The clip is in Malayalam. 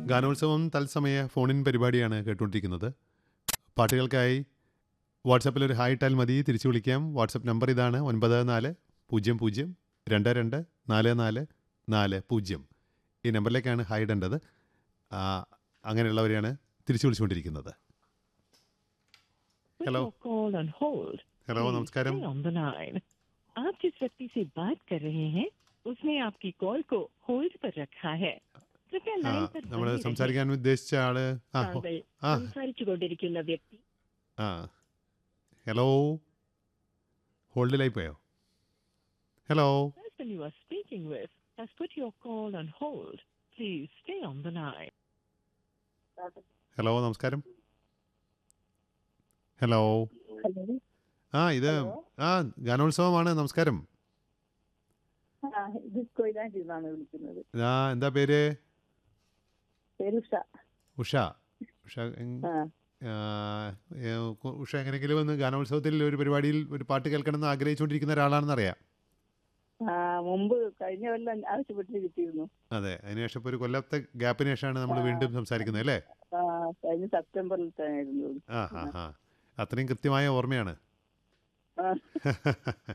ഗാനോത്സവം തത്സമയ ഫോണിൻ പരിപാടിയാണ് കേട്ടുകൊണ്ടിരിക്കുന്നത് പാട്ടുകൾക്കായി വാട്സാപ്പിൽ ഒരു ഹായ് ഇട്ടാൽ മതി തിരിച്ചു വിളിക്കാം വാട്സപ്പ് നമ്പർ ഇതാണ് ഒൻപത് നാല് പൂജ്യം പൂജ്യം രണ്ട് രണ്ട് നാല് നാല് നാല് പൂജ്യം ഈ നമ്പറിലേക്കാണ് ഹായ് ഇടേണ്ടത് ആ, അങ്ങനെയുള്ളവരെയാണ് തിരിച്ചു വിളിച്ചുകൊണ്ടിരിക്കുന്നത് Put Hello. your call on hold. Hello Please നമസ്കാരം stay on the line. आप जिस व्यक्ति से बात कर रहे हैं उसने आपकी कॉल को होल्ड पर रखा है कृपया ആ लाइन पर നമ്മൾ बने रहिए। സംസാരിക്കാൻ ഉദ്ദേശിച്ച ആള് ആ ഹോ- താങ്കൾ ആ സംസാരിച്ചുകൊണ്ടിരിക്കുന്ന വ്യക്തി ആ ഹലോ ഹോൾഡിലായി പോയോ hello person you are speaking with has put your call on hold. Please stay on the line. Hello നമസ്കാരം ഹലോ ഹലോ ആ ഇത് ആ ഗാനോത്സവമാണ് നമസ്കാരം ആ ഇത് കൊയിലാണ്ടിൽ നിന്നാണ് വിളിക്കുന്നത് ആ എന്താ പേര് പേര് ഉഷ ഉഷ ഉഷ എങ്- ആ ആ, ഏ, ഉഷ എങ്ങനെയെങ്കിലും ഒന്ന് ഗാനോത്സവത്തിൽ ഒരു പരിപാടിയിൽ ഒരു പാട്ട് കേൾക്കണമെന്ന് ആഗ്രഹിച്ചുകൊണ്ടിരിക്കുന്ന ഒരാളാണെന്ന് അറിയാം ആ മുമ്പ് കഴിഞ്ഞ കൊല്ലം ആവശ്യപ്പെട്ട് കിട്ടിയിരുന്നു അതെ അതിനുശേഷം ഇപ്പോൾ ഒരു കൊല്ലത്തെ ഗ്യാപ്പിന് ശേഷമാണ് നമ്മൾ വീണ്ടും സംസാരിക്കുന്നത് അല്ലേ ആ കഴിഞ്ഞ സെപ്റ്റംബറിൽ തന്നെയായിരുന്നു ആ ആ ആ അത്രയും കൃത്യമായ ഓർമ്മയാണ് ആ